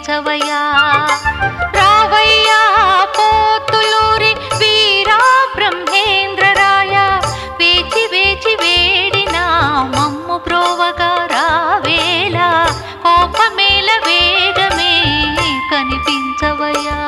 కనిపించవయ్యా రావయ్యా పోతులూరి వీరా బ్రహ్మేంద్రరాయ వేచి వేచి వేడిన మమ్ము ప్రోవగా రావేలా కోపమేల వేగమే కనిపించవయ్యా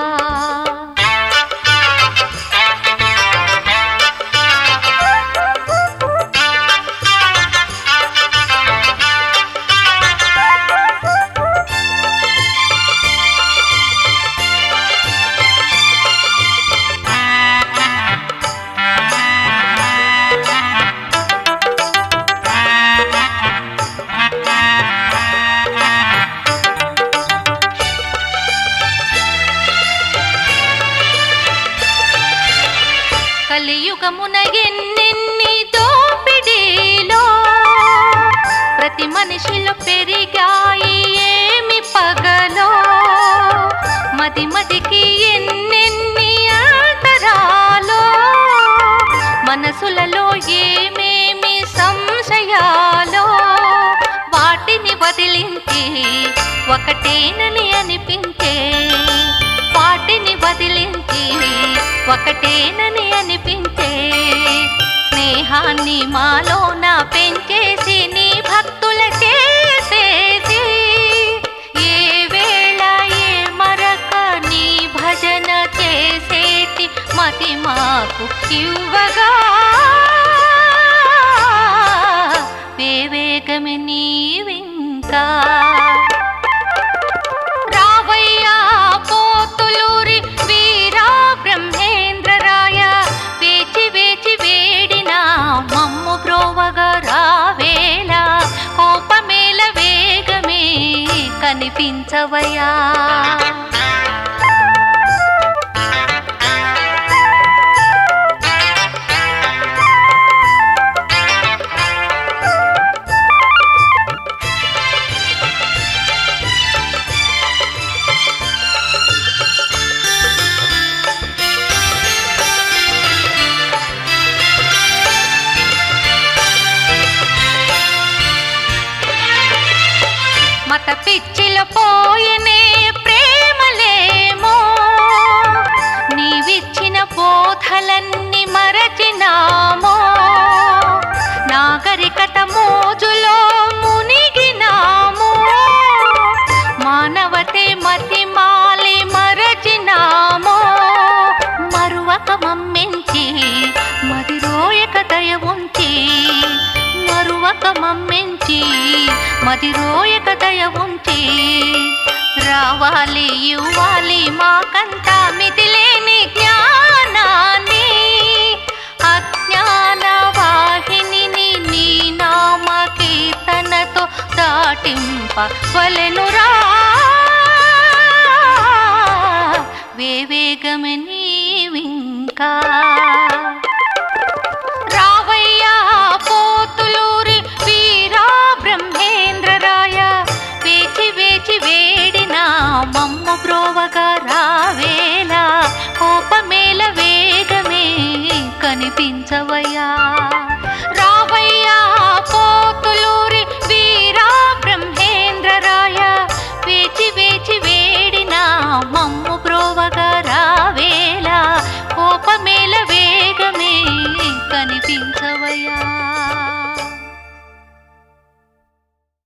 కలియుగమున ఎన్నెన్ని దోపిడీలో ప్రతి మనిషిలో పెరిగాయి ఏమి పగలో మది మదికి ఎన్నెన్ని అంతరాలో మనసులలో ఏమేమి సంశయాలో వాటిని వదిలించి ఒకటేనని అనిపించే వాటిని వదిలించి ఒకటేనని అనిపించే స్నేహాన్ని మాలోన పెంచేసి నీ భక్తుల చేసేసి ఏ వేళ ఏ మరక నీ భజన చేసేటి మతి మాకు ఇవ్వగా వేవేగమే నీవింకా రావయ్యా పోతులూరి వీరా బ్రహ్మేంద్రరాయ వేచి వేచి వేడిన మమ్ము బ్రోవగా రావేలా కోపమేల వేగమే కనిపించవయ్యా మత పిచ్చిలో పోయనే ప్రేమలేమో నీవిచ్చిన బోధలన్నీ మరచినామో నాగరికత మోజులో మునిగినాము మానవతే మతి మాలి మరచినామో మరువక మమ్మించి మదిరోయక దయ ఉంచి మరువక మమ్మించి మదిరోయక దయ ఉంచి రావాలి ఇవ్వాలి మాకంతా మితిలేని జ్ఞానాన్ని అజ్ఞాన వాహినిని నీ నామ కీర్తనతో దాటింప వలెనురా వేవేగమే నీవింకా రావయ్యా పోతులూరి వీరా బ్రహ్మేంద్రరాయ వేచి వేచి వేడిన మమ్ము బ్రోవగా రావేలా కోపమేల వేగమే కనిపించవయ్యా